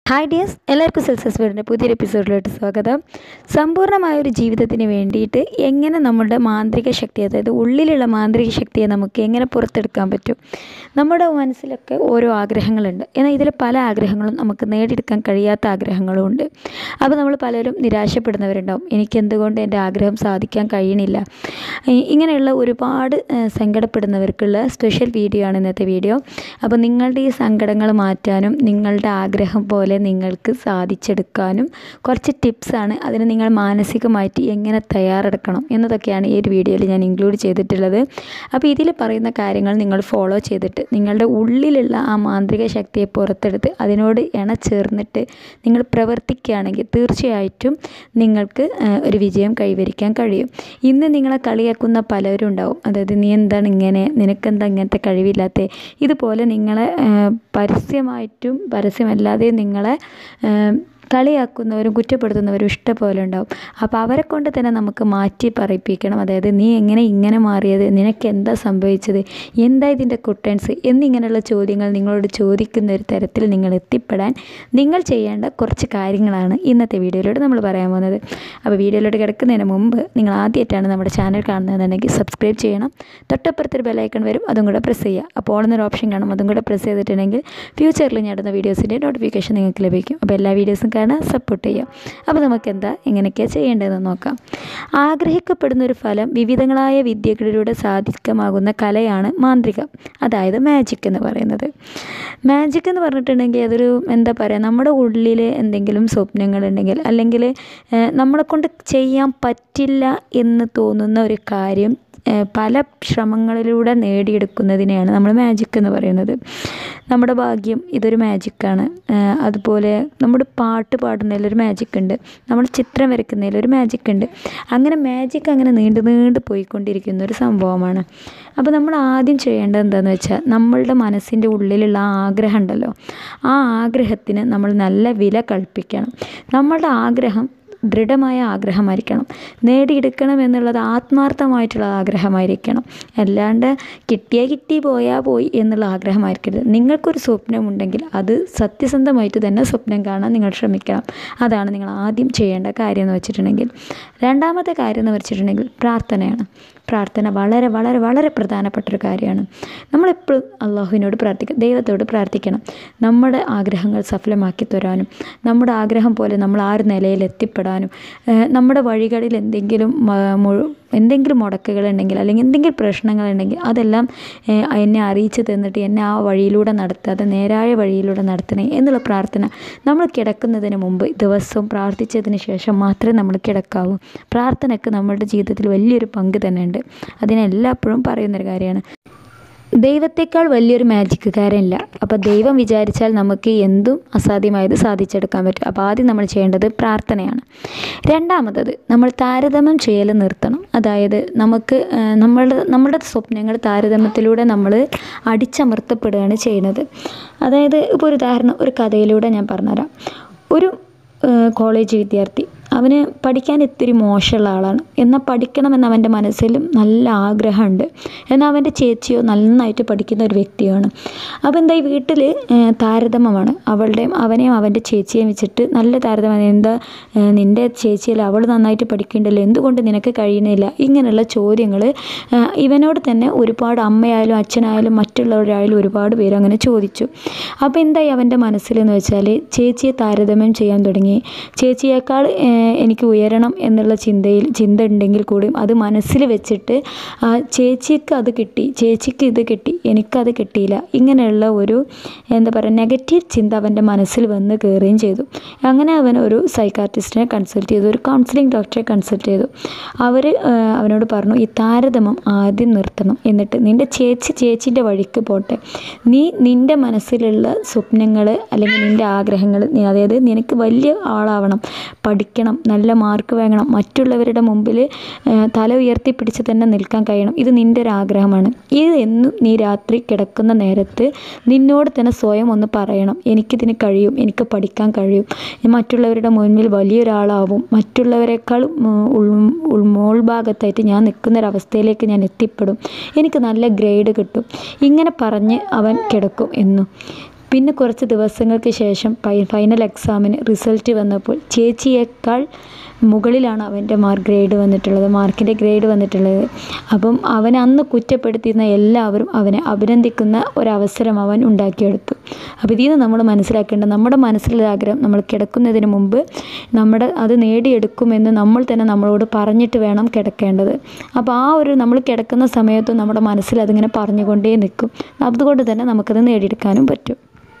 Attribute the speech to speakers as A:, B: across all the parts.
A: hi ഡിയസ് എല്ലാവർക്കും സെൽസസ് വീടിൻ്റെ പുതിയൊരു എപ്പിസോഡിലോട്ട് സ്വാഗതം സമ്പൂർണ്ണമായ ഒരു ജീവിതത്തിന് വേണ്ടിയിട്ട് എങ്ങനെ നമ്മുടെ മാന്ത്രിക ശക്തി അതായത് ഉള്ളിലുള്ള മാന്ത്രിക ശക്തിയെ നമുക്ക് എങ്ങനെ പുറത്തെടുക്കാൻ പറ്റും നമ്മുടെ മനസ്സിലൊക്കെ ഓരോ ആഗ്രഹങ്ങളുണ്ട് എന്നാൽ ഇതിൽ പല ആഗ്രഹങ്ങളും നമുക്ക് നേടിയെടുക്കാൻ കഴിയാത്ത ആഗ്രഹങ്ങളും ഉണ്ട് അപ്പോൾ നമ്മൾ പലരും നിരാശപ്പെടുന്നവരുണ്ടാവും എനിക്ക് എന്തുകൊണ്ട് എൻ്റെ ആഗ്രഹം സാധിക്കാൻ കഴിയണില്ല ഈ- ഇങ്ങനെയുള്ള ഒരുപാട് ഏഹ്, സങ്കടപ്പെടുന്നവർക്കുള്ള സ്പെഷ്യൽ വീഡിയോ ആണ് ഇന്നത്തെ വീഡിയോ അപ്പോൾ നിങ്ങളുടെ ഈ സങ്കടങ്ങൾ മാറ്റാനും നിങ്ങളുടെ ആഗ്രഹം പോലെ നിങ്ങൾക്ക് സാധിച്ചെടുക്കാനും കുറച്ച് ടിപ്സാണ് അതിന് നിങ്ങൾ മാനസികമായിട്ട് എങ്ങനെ തയ്യാറെടുക്കണം എന്നതൊക്കെയാണ് ഈ ഒരു വീഡിയോയിൽ ഞാൻ ഇൻക്ലൂഡ് ചെയ്തിട്ടുള്ളത് അപ്പോൾ ഇതിൽ പറയുന്ന കാര്യങ്ങൾ നിങ്ങൾ ഫോളോ ചെയ്തിട്ട് നിങ്ങളുടെ ഉള്ളിലുള്ള ആ മാന്ത്രിക ശക്തിയെ പുറത്തെടുത്ത് അതിനോട് ഇണ ചേർന്നിട്ട് നിങ്ങൾ പ്രവർത്തിക്കുകയാണെങ്കിൽ തീർച്ചയായിട്ടും നിങ്ങൾക്ക് ആ, ഒരു വിജയം കൈവരിക്കാൻ കഴിയും ഇന്ന് നിങ്ങളെ കളിയാക്കുന്ന പലരും ഉണ്ടാവും അതായത് നീ എന്താണ് ഇങ്ങനെ നിനക്കെന്താ ഇങ്ങനത്തെ കഴിവില്ലാത്ത ഇതുപോലെ നിങ്ങളെ ആ, പരസ്യമായിട്ടും പരസ്യമല്ലാതെയും നിങ്ങളെ ആ, കളിയാക്കുന്നവരും കുറ്റപ്പെടുത്തുന്നവരും ഇഷ്ടംപോലെ ഉണ്ടാവും അപ്പോൾ അവരെ കൊണ്ട് തന്നെ നമുക്ക് മാറ്റി പറയിപ്പിക്കണം അതായത് നീ എങ്ങനെ ഇങ്ങനെ മാറിയത് നിനക്ക് എന്താ സംഭവിച്ചത് എന്താ ഇതിൻ്റെ കുട്ടൻസ് എന്നിങ്ങനെയുള്ള ചോദ്യങ്ങൾ നിങ്ങളോട് ചോദിക്കുന്ന ഒരു തരത്തിൽ നിങ്ങൾ എത്തിപ്പെടാൻ നിങ്ങൾ ചെയ്യേണ്ട കുറച്ച് കാര്യങ്ങളാണ് ഇന്നത്തെ വീഡിയോയിലൂടെ നമ്മൾ പറയാൻ പോകുന്നത് അപ്പോൾ വീഡിയോയിലൂടെ കിടക്കുന്നതിന് മുമ്പ് നിങ്ങൾ ആദ്യമായിട്ടാണ് നമ്മുടെ ചാനൽ കാണുന്നതെന്നുണ്ടെങ്കിൽ സബ്സ്ക്രൈബ് ചെയ്യണം തൊട്ടപ്പുറത്തൊരു ബെലൈക്കൺ വരും അതും കൂടെ പ്രസ് ചെയ്യുക അപ്പോൾ ഓണെന്നൊരു ഓപ്ഷൻ കാണും അതും കൂടെ പ്രസ് ചെയ്തിട്ടുണ്ടെങ്കിൽ ഫ്യൂച്ചറിൽ ഞാൻ ഇടുന്ന വീഡിയോസിൻ്റെ നോട്ടിഫിക്കേഷൻ നിങ്ങൾക്ക് ലഭിക്കും അപ്പോൾ എല്ലാ വീഡിയോസും കാണാൻ സപ്പോർട്ട് ചെയ്യാം അപ്പോൾ നമുക്ക് എന്താ എങ്ങനെയൊക്കെയാണ് ചെയ്യേണ്ടതെന്ന് നോക്കാം ആഗ്രഹിക്കപ്പെടുന്ന ഒരു ഫലം വിവിധങ്ങളായ വിദ്യകളിലൂടെ സാധിക്കമാകുന്ന കലയാണ് മാന്ത്രികം അതായത് മാജിക് എന്ന് പറയുന്നത് മാജിക് എന്ന് പറഞ്ഞിട്ടുണ്ടെങ്കിൽ അതൊരു എന്താ പറയുക നമ്മുടെ ഉള്ളിൽ എന്തെങ്കിലും സ്വപ്നങ്ങളുണ്ടെങ്കിൽ അല്ലെങ്കിൽ ഏഹ്, നമ്മളെ കൊണ്ട് ചെയ്യാൻ പറ്റില്ല എന്ന് തോന്നുന്ന ഒരു കാര്യം ഏഹ്, പല ശ്രമങ്ങളിലൂടെ നേടിയെടുക്കുന്നതിനെയാണ് നമ്മൾ മാജിക് എന്ന് പറയുന്നത് നമ്മുടെ ഭാഗ്യം ഇതൊരു മാജിക്കാണ് അതുപോലെ നമ്മുടെ പാട്ട് പാടുന്നതിൽ ഒരു മാജിക് ഉണ്ട് നമ്മൾ ചിത്രം വരയ്ക്കുന്നതിൽ ഒരു മാജിക് ഉണ്ട് അങ്ങനെ മാജിക് അങ്ങനെ നീണ്ടു നീണ്ടു പോയിക്കൊണ്ടിരിക്കുന്ന ഒരു സംഭവമാണ് അപ്പോൾ നമ്മൾ ആദ്യം ചെയ്യേണ്ടത് എന്താണെന്ന് വെച്ചാൽ നമ്മളുടെ മനസ്സിൻ്റെ ഉള്ളിലുള്ള ആ ആഗ്രഹം ഉണ്ടല്ലോ ആ ആഗ്രഹത്തിന് നമ്മൾ നല്ല വില കൽപ്പിക്കണം നമ്മളുടെ ആഗ്രഹം ദൃഢമായ ആഗ്രഹമായിരിക്കണം നേടിയെടുക്കണം എന്നുള്ളത് ആത്മാർത്ഥമായിട്ടുള്ള ആഗ്രഹമായിരിക്കണം അല്ലാണ്ട് കിട്ടിയാൽ കിട്ടി പോയാൽ പോയി എന്നുള്ള ആഗ്രഹമായിരിക്കരുത് നിങ്ങൾക്കൊരു സ്വപ്നമുണ്ടെങ്കിൽ അത് സത്യസന്ധമായിട്ട് തന്നെ സ്വപ്നം കാണാൻ നിങ്ങൾ ശ്രമിക്കണം അതാണ് നിങ്ങൾ ആദ്യം ചെയ്യേണ്ട കാര്യം എന്ന് വെച്ചിട്ടുണ്ടെങ്കിൽ രണ്ടാമത്തെ കാര്യം എന്ന് വെച്ചിട്ടുണ്ടെങ്കിൽ പ്രാർത്ഥനയാണ് പ്രാർത്ഥന വളരെ വളരെ വളരെ പ്രധാനപ്പെട്ട ഒരു കാര്യമാണ് നമ്മളെപ്പോഴും അള്ളാഹുവിനോട് പ്രാർത്ഥിക്കുക ദൈവത്തോട് പ്രാർത്ഥിക്കണം നമ്മുടെ ആഗ്രഹങ്ങൾ സഫലമാക്കി തരാനും നമ്മുടെ ആഗ്രഹം പോലെ നമ്മൾ ആ ഒരു നിലയിൽ എത്തിപ്പെടാനും ഏഹ് നമ്മുടെ വഴികളിൽ എന്തെങ്കിലും മ- മുഴു- എന്തെങ്കിലും മുടക്കുകളുണ്ടെങ്കിൽ അല്ലെങ്കിൽ എന്തെങ്കിലും പ്രശ്നങ്ങളുണ്ടെങ്കിൽ അതെല്ലാം ഏഹ് എന്നെ അറിയിച്ചു തന്നിട്ട് എന്നെ ആ വഴിയിലൂടെ നടത്താതെ നേരായ വഴിയിലൂടെ നടത്തണേ എന്നുള്ള പ്രാർത്ഥന നമ്മൾ കിടക്കുന്നതിന് മുമ്പ് ദിവസവും പ്രാർത്ഥിച്ചതിന് ശേഷം മാത്രമേ നമ്മൾ കിടക്കാവൂ പ്രാർത്ഥനയ്ക്ക് നമ്മുടെ ജീവിതത്തിൽ വലിയൊരു പങ്ക് തന്നെ ഉണ്ട് അതിനെല്ലായ്പ്പോഴും പറയുന്നൊരു കാര്യമാണ് ദൈവത്തെക്കാൾ വലിയൊരു മാജിക്കുകാരനില്ല അപ്പോൾ ദൈവം വിചാരിച്ചാൽ നമുക്ക് എന്തും അസാധ്യമായത് സാധിച്ചെടുക്കാൻ പറ്റും അപ്പോൾ ആദ്യം നമ്മൾ ചെയ്യേണ്ടത് പ്രാർത്ഥനയാണ് രണ്ടാമത്തത് നമ്മൾ താരതമ്യം ചെയ്യൽ നിർത്തണം അതായത് നമുക്ക് ആ, നമ്മളുടെ നമ്മുടെ സ്വപ്നങ്ങൾ താരതമ്യത്തിലൂടെ നമ്മൾ അടിച്ചമർത്തപ്പെടുകയാണ് ചെയ്യുന്നത് അതായത് ഇപ്പോൾ ഒരു ഉദാഹരണം ഒരു കഥയിലൂടെ ഞാൻ പറഞ്ഞുതരാം ഒരു ആ, കോളേജ് വിദ്യാർത്ഥി അവന് പഠിക്കാൻ ഇത്തിരി മോശമുള്ള ആളാണ് എന്നാൽ പഠിക്കണമെന്ന് അവൻ്റെ മനസ്സിലും നല്ല ആഗ്രഹമുണ്ട് എന്നാൽ അവൻ്റെ ചേച്ചിയോ നന്നായിട്ട് പഠിക്കുന്ന ഒരു വ്യക്തിയാണ് അപ്പോൾ എന്താ ഈ വീട്ടിൽ താരതമ്യമാണ് അവളുടെയും അവനെയും അവൻ്റെ ചേച്ചിയെയും വെച്ചിട്ട് നല്ല താരതമ്യം എന്താ ഏഹ് നിൻ്റെ ചേച്ചിയല്ല അവൾ നന്നായിട്ട് പഠിക്കണ്ടല്ലോ എന്തുകൊണ്ട് നിനക്ക് കഴിയുന്നില്ല ഇങ്ങനെയുള്ള ചോദ്യങ്ങൾ ഇവനോട് തന്നെ ഒരുപാട് അമ്മയായാലും അച്ഛനായാലും മറ്റുള്ളവരായാലും ഒരുപാട് പേര് അങ്ങനെ ചോദിച്ചു അപ്പോൾ എന്തായി അവൻ്റെ മനസ്സിലെന്ന് വെച്ചാൽ ചേച്ചിയെ താരതമ്യം ചെയ്യാൻ തുടങ്ങി ചേച്ചിയേക്കാൾ ഏഹ്, എനിക്ക് ഉയരണം എന്നുള്ള ചിന്തയിൽ ചിന്ത ഉണ്ടെങ്കിൽ കൂടിയും അത് മനസ്സിൽ വെച്ചിട്ട് ആ, ചേച്ചിക്ക് അത് കിട്ടി ചേച്ചിക്ക് ഇത് കിട്ടി എനിക്കത് കിട്ടിയില്ല ഇങ്ങനെയുള്ള ഒരു എന്താ പറയുക നെഗറ്റീവ് ചിന്ത അവൻ്റെ മനസ്സിൽ വന്ന് കയറുകയും ചെയ്തു അങ്ങനെ അവൻ ഒരു സൈക്കാർട്ടിസ്റ്റിനെ കൺസൾട്ട് ചെയ്തു ഒരു കൗൺസിലിംഗ് ഡോക്ടറെ കൺസൾട്ട് ചെയ്തു അവർ അവനോട് പറഞ്ഞു ഈ താരതമ്യം ആദ്യം നിർത്തണം എന്നിട്ട് നിൻ്റെ ചേച്ചി ചേച്ചീൻ്റെ വഴിക്ക് പോട്ടെ നീ നിൻ്റെ മനസ്സിലുള്ള സ്വപ്നങ്ങൾ അല്ലെങ്കിൽ നിൻ്റെ ആഗ്രഹങ്ങൾ നീ അതായത് നിനക്ക് വലിയ ആളാവണം പഠിക്കണം നല്ല മാർക്ക് വാങ്ങണം മറ്റുള്ളവരുടെ മുമ്പിൽ ആ, തല ഉയർത്തിപ്പിടിച്ച് തന്നെ നിൽക്കാൻ കഴിയണം ഇത് നിൻ്റെ ഒരു ആഗ്രഹമാണ് ഇത് എന്നും നീ രാത്രി കിടക്കുന്ന നേരത്ത് നിന്നോട് തന്നെ സ്വയം ഒന്ന് പറയണം എനിക്കിതിന് കഴിയും എനിക്ക് പഠിക്കാൻ കഴിയും ഞാൻ മറ്റുള്ളവരുടെ മുന്നിൽ വലിയൊരാളാവും മറ്റുള്ളവരെക്കാൾ ഉൾ ഉൾമോൾഭാഗത്തായിട്ട് ഞാൻ നിൽക്കുന്നൊരവസ്ഥയിലേക്ക് ഞാൻ എത്തിപ്പെടും എനിക്ക് നല്ല ഗ്രേഡ് കിട്ടും ഇങ്ങനെ പറഞ്ഞ് അവൻ കിടക്കും എന്നും പിന്നെ കുറച്ച് ദിവസങ്ങൾക്ക് ശേഷം ഫൈ- ഫൈനൽ എക്സാമിന് റിസൾട്ട് വന്നപ്പോൾ ചേച്ചിയേക്കാൾ മുകളിലാണ് അവൻ്റെ മാർക്ക് ഗ്രേഡ് വന്നിട്ടുള്ളത് മാർക്കിൻ്റെ ഗ്രേഡ് വന്നിട്ടുള്ളത് അപ്പം അവൻ അന്ന് കുറ്റപ്പെടുത്തിയിരുന്ന എല്ലാവരും അവനെ അഭിനന്ദിക്കുന്ന ഒരവസരം അവൻ ഉണ്ടാക്കിയെടുത്തു അപ്പോൾ ഇതിൽ നിന്ന് നമ്മൾ മനസ്സിലാക്കേണ്ടത് നമ്മുടെ മനസ്സിലുള്ള ആഗ്രഹം നമ്മൾ കിടക്കുന്നതിന് മുമ്പ് നമ്മുടെ അത് നേടിയെടുക്കുമെന്ന് നമ്മൾ തന്നെ നമ്മളോട് പറഞ്ഞിട്ട് വേണം കിടക്കേണ്ടത് അപ്പോൾ ആ ഒരു നമ്മൾ കിടക്കുന്ന സമയത്ത് നമ്മുടെ മനസ്സിൽ അതിങ്ങനെ പറഞ്ഞുകൊണ്ടേ നിൽക്കും അതുകൊണ്ട് തന്നെ നമുക്കത് നേടിയെടുക്കാനും പറ്റും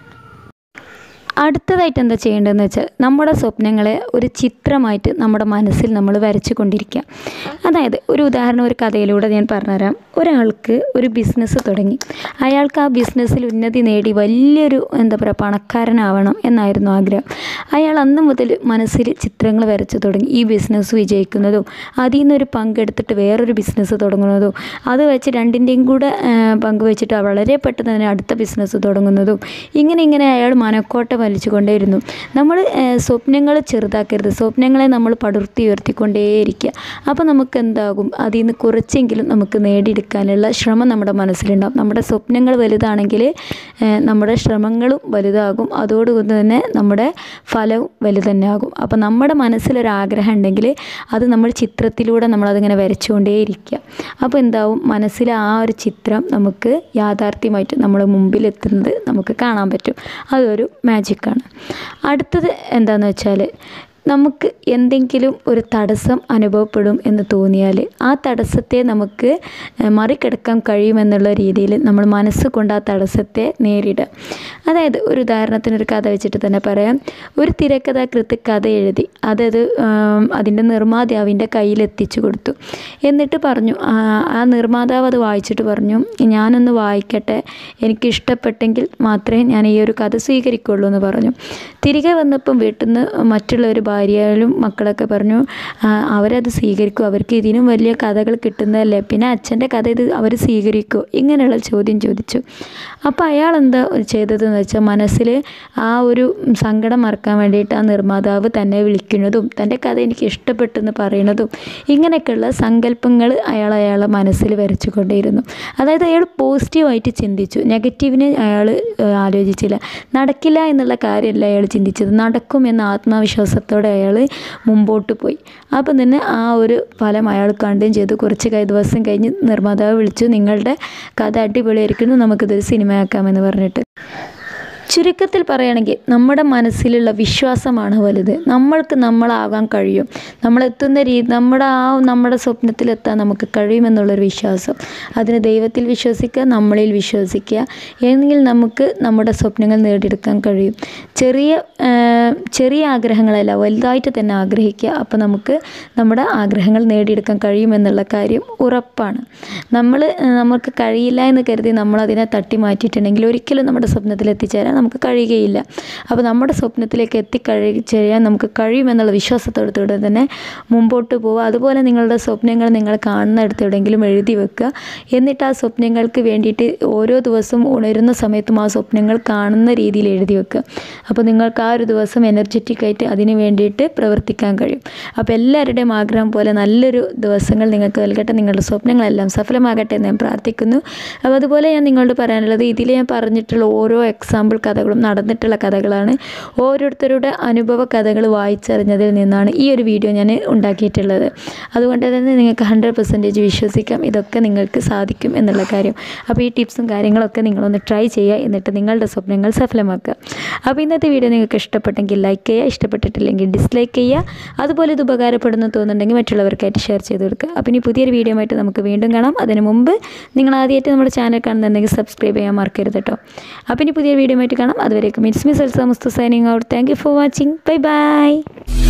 A: അടുത്തതായിട്ട് എന്താ ചെയ്യേണ്ടതെന്ന് വെച്ചാൽ നമ്മുടെ സ്വപ്നങ്ങളെ ഒരു ചിത്രമായിട്ട് നമ്മുടെ മനസ്സിൽ നമ്മൾ വരച്ചു കൊണ്ടിരിക്കുക അതായത് ഒരു ഉദാഹരണം ഒരു കഥയിലൂടെ ഞാൻ പറഞ്ഞുതരാം ഒരാൾക്ക് ഒരു ബിസിനസ് തുടങ്ങി അയാൾക്ക് ആ ബിസിനസ്സിൽ ഉന്നതി നേടി വലിയൊരു എന്താ പറയുക പണക്കാരനാവണം എന്നായിരുന്നു ആഗ്രഹം അയാൾ അന്ന് മുതൽ മനസ്സിൽ ചിത്രങ്ങൾ വരച്ചു തുടങ്ങി ഈ ബിസിനസ് വിജയിക്കുന്നതും അതിൽ നിന്നൊരു പങ്കെടുത്തിട്ട് വേറൊരു ബിസിനസ് തുടങ്ങുന്നതും അത് വെച്ച് രണ്ടിൻ്റെയും കൂടെ ആ, പങ്കുവെച്ചിട്ട് വളരെ പെട്ടെന്ന് തന്നെ അടുത്ത ബിസിനസ് തുടങ്ങുന്നതും ഇങ്ങനെ ഇങ്ങനെ അയാൾ മനക്കോട്ട വലിച്ചുകൊണ്ടേയിരുന്നു നമ്മൾ സ്വപ്നങ്ങൾ ചെറുതാക്കരുത് സ്വപ്നങ്ങളെ നമ്മൾ പടുർത്തി ഉയർത്തിക്കൊണ്ടേയിരിക്കുക അപ്പോൾ നമുക്ക് എന്താകും അതിൽ നിന്ന് കുറച്ചെങ്കിലും നമുക്ക് നേടിയെടുക്കാനുള്ള ശ്രമം നമ്മുടെ മനസ്സിലുണ്ടാകും നമ്മുടെ സ്വപ്നങ്ങൾ വലുതാണെങ്കിൽ ഏഹ്, നമ്മുടെ ശ്രമങ്ങളും വലുതാകും അതോടുകൂടി തന്നെ നമ്മുടെ ഫലവും വലുത് തന്നെ ആകും അപ്പോൾ നമ്മുടെ മനസ്സിലൊരാഗ്രഹം ഉണ്ടെങ്കിൽ അത് നമ്മൾ ചിത്രത്തിലൂടെ നമ്മളതിങ്ങനെ വരച്ചുകൊണ്ടേയിരിക്കുക അപ്പോൾ എന്താവും മനസ്സിലെ ആ ഒരു ചിത്രം നമുക്ക് യാഥാർത്ഥ്യമായിട്ട് നമ്മുടെ മുമ്പിലെത്തുന്നത് നമുക്ക് കാണാൻ പറ്റും അതൊരു മാജിക്കാണ് അടുത്തത് എന്താണെന്ന് വെച്ചാൽ നമുക്ക് എന്തെങ്കിലും ഒരു തടസ്സം അനുഭവപ്പെടും എന്ന് തോന്നിയാൽ ആ തടസ്സത്തെ നമുക്ക് ഏഹ്, മറികടക്കാൻ കഴിയുമെന്നുള്ള രീതിയിൽ നമ്മൾ മനസ്സുകൊണ്ട് ആ തടസ്സത്തെ നേരിടുക അതായത് ഒരു ഉദാഹരണത്തിന് ഒരു കഥ വെച്ചിട്ട് തന്നെ പറയാം ഒരു തിരക്കഥാകൃത്ത് കഥ എഴുതി അതത് ആം, അതിൻ്റെ നിർമ്മാതാവിൻ്റെ കയ്യിൽ എത്തിച്ചു കൊടുത്തു എന്നിട്ട് പറഞ്ഞു ആ ആ നിർമ്മാതാവ് അത് വായിച്ചിട്ട് പറഞ്ഞു ഞാനൊന്ന് വായിക്കട്ടെ എനിക്ക് ഇഷ്ടപ്പെട്ടെങ്കിൽ മാത്രമേ ഞാൻ ഈ ഒരു കഥ സ്വീകരിക്കുള്ളൂ എന്ന് പറഞ്ഞു തിരികെ വന്നപ്പം വീട്ടിൽ നിന്ന് മറ്റുള്ളവർ ഭാര്യയായാലും മക്കളൊക്കെ പറഞ്ഞു "ആ, അവരത് സ്വീകരിക്കും അവർക്ക് ഇതിനും വലിയ കഥകൾ കിട്ടുന്നതല്ലേ പിന്നെ അച്ഛൻ്റെ കഥ ഇത് അവർ സ്വീകരിക്കുമോ ഇങ്ങനെയുള്ള ചോദ്യം ചോദിച്ചു അപ്പോൾ അയാൾ എന്താ ചെയ്തതെന്ന് വെച്ചാൽ മനസ്സിൽ ആ ഒരു സങ്കടം മറക്കാൻ വേണ്ടിയിട്ട് ആ നിർമ്മാതാവ് തന്നെ വിളിക്കുന്നതും തൻ്റെ കഥ എനിക്ക് ഇഷ്ടപ്പെട്ടെന്ന് പറയുന്നതും ഇങ്ങനെയൊക്കെയുള്ള സങ്കല്പങ്ങൾ അയാൾ അയാളെ മനസ്സിൽ വരച്ചുകൊണ്ടേയിരുന്നു അതായത് അയാൾ പോസിറ്റീവായിട്ട് ചിന്തിച്ചു നെഗറ്റീവിനെ അയാൾ ഏഹ്, ആലോചിച്ചില്ല നടക്കില്ല എന്നുള്ള കാര്യമല്ല അയാൾ ചിന്തിച്ചത് നടക്കും എന്ന ആത്മവിശ്വാസത്തോടെ അയാൾ മുമ്പോട്ട് പോയി അപ്പം തന്നെ ആ ഒരു ഫലം അയാൾ കണ്ടും ചെയ്തു കുറച്ച് കഴി ദിവസം കഴിഞ്ഞ് നിർമ്മാതാവ് വിളിച്ചു നിങ്ങളുടെ കഥ അടിപൊളിയായിരിക്കുന്നു നമുക്കിതൊരു സിനിമയാക്കാമെന്ന് പറഞ്ഞിട്ട് ചുരുക്കത്തിൽ പറയുകയാണെങ്കിൽ നമ്മുടെ മനസ്സിലുള്ള വിശ്വാസമാണ് വലുത് നമ്മൾക്ക് നമ്മളാകാൻ കഴിയും നമ്മളെത്തുന്ന രീതി നമ്മുടെ ആ നമ്മുടെ സ്വപ്നത്തിലെത്താൻ നമുക്ക് കഴിയുമെന്നുള്ളൊരു വിശ്വാസം അതിന് ദൈവത്തിൽ വിശ്വസിക്കുക നമ്മളിൽ വിശ്വസിക്കുക എങ്കിൽ നമുക്ക് നമ്മുടെ സ്വപ്നങ്ങൾ നേടിയെടുക്കാൻ കഴിയും ചെറിയ ആ, ചെറിയ ആഗ്രഹങ്ങളല്ല വലുതായിട്ട് തന്നെ ആഗ്രഹിക്കുക അപ്പോൾ നമുക്ക് നമ്മുടെ ആഗ്രഹങ്ങൾ നേടിയെടുക്കാൻ കഴിയുമെന്നുള്ള കാര്യം ഉറപ്പാണ് നമ്മൾ നമുക്ക് കഴിയില്ല എന്ന് കരുതി നമ്മളതിനെ തട്ടി മാറ്റിയിട്ടുണ്ടെങ്കിൽ ഒരിക്കലും നമ്മുടെ സ്വപ്നത്തിൽ എത്തിച്ചേരാൻ നമുക്ക് കഴിയുകയില്ല അപ്പോൾ നമ്മുടെ സ്വപ്നത്തിലേക്ക് എത്തിക്കഴി ചെയ്യാൻ നമുക്ക് കഴിയുമെന്നുള്ള വിശ്വാസത്തോടെ തന്നെ മുമ്പോട്ട് പോവുക അതുപോലെ നിങ്ങളുടെ സ്വപ്നങ്ങൾ നിങ്ങൾ കാണുന്നിടത്ത് എവിടെയെങ്കിലും എഴുതി വെക്കുക എന്നിട്ട് ആ സ്വപ്നങ്ങൾക്ക് വേണ്ടിയിട്ട് ഓരോ ദിവസവും ഉണരുന്ന സമയത്തും ആ സ്വപ്നങ്ങൾ കാണുന്ന രീതിയിൽ എഴുതി വെക്കുക അപ്പോൾ നിങ്ങൾക്ക് ആ ഒരു ദിവസം എനർജറ്റിക് ആയിട്ട് അതിന് വേണ്ടിയിട്ട് പ്രവർത്തിക്കാൻ കഴിയും അപ്പോൾ എല്ലാവരുടെയും ആഗ്രഹം പോലെ നല്ലൊരു ദിവസങ്ങൾ നിങ്ങൾക്ക് നൽകട്ടെ നിങ്ങളുടെ സ്വപ്നങ്ങളെല്ലാം സഫലമാകട്ടെ എന്ന് ഞാൻ പ്രാർത്ഥിക്കുന്നു അപ്പോൾ അതുപോലെ ഞാൻ നിങ്ങളോട് പറയാനുള്ളത് ഇതിൽ ഞാൻ പറഞ്ഞിട്ടുള്ള ഓരോ എക്സാമ്പിൾ കഥകളും നടന്നിട്ടുള്ള കഥകളാണ് ഓരോരുത്തരുടെ അനുഭവ കഥകൾ വായിച്ചറിഞ്ഞതിൽ നിന്നാണ് ഈ ഒരു വീഡിയോ ഞാൻ ഉണ്ടാക്കിയിട്ടുള്ളത് അതുകൊണ്ട് തന്നെ നിങ്ങൾക്ക് ഹൺഡ്രഡ് പെർസെൻറ്റേജ് വിശ്വസിക്കാം ഇതൊക്കെ നിങ്ങൾക്ക് സാധിക്കും എന്നുള്ള കാര്യം അപ്പോൾ ഈ ടിപ്സും കാര്യങ്ങളൊക്കെ നിങ്ങളൊന്ന് ട്രൈ ചെയ്യുക എന്നിട്ട് നിങ്ങളുടെ സ്വപ്നങ്ങൾ സഫലമാക്കുക അപ്പോൾ ഇന്നത്തെ വീഡിയോ നിങ്ങൾക്ക് ഇഷ്ടപ്പെട്ടെങ്കിൽ ലൈക്ക് ചെയ്യുക ഇഷ്ടപ്പെട്ടിട്ടില്ലെങ്കിൽ ഡിസ്ലൈക്ക് ചെയ്യുക അതുപോലെ ഇത് ഉപകാരപ്പെടുന്നു തോന്നുന്നുണ്ടെങ്കിൽ മറ്റുള്ളവർക്കായിട്ട് ഷെയർ ചെയ്ത് കൊടുക്കുക അപ്പോൾ ഇനി പുതിയൊരു വീഡിയോ ആയിട്ട് നമുക്ക് വീണ്ടും കാണാം അതിന് മുമ്പ് നിങ്ങൾ ആദ്യമായിട്ട് നമ്മുടെ ചാനൽ കാണുന്നുണ്ടെങ്കിൽ സബ്സ്ക്രൈബ് ചെയ്യാൻ മറക്കരുത് കേട്ടോ അപ്പോൾ ഇനി പുതിയ വീഡിയോ ആയിട്ട് കാണാം അതുവരേക്കും ഇറ്റ്സ് മീ സെൽസ മുസ്തു signing out thank you for watching bye by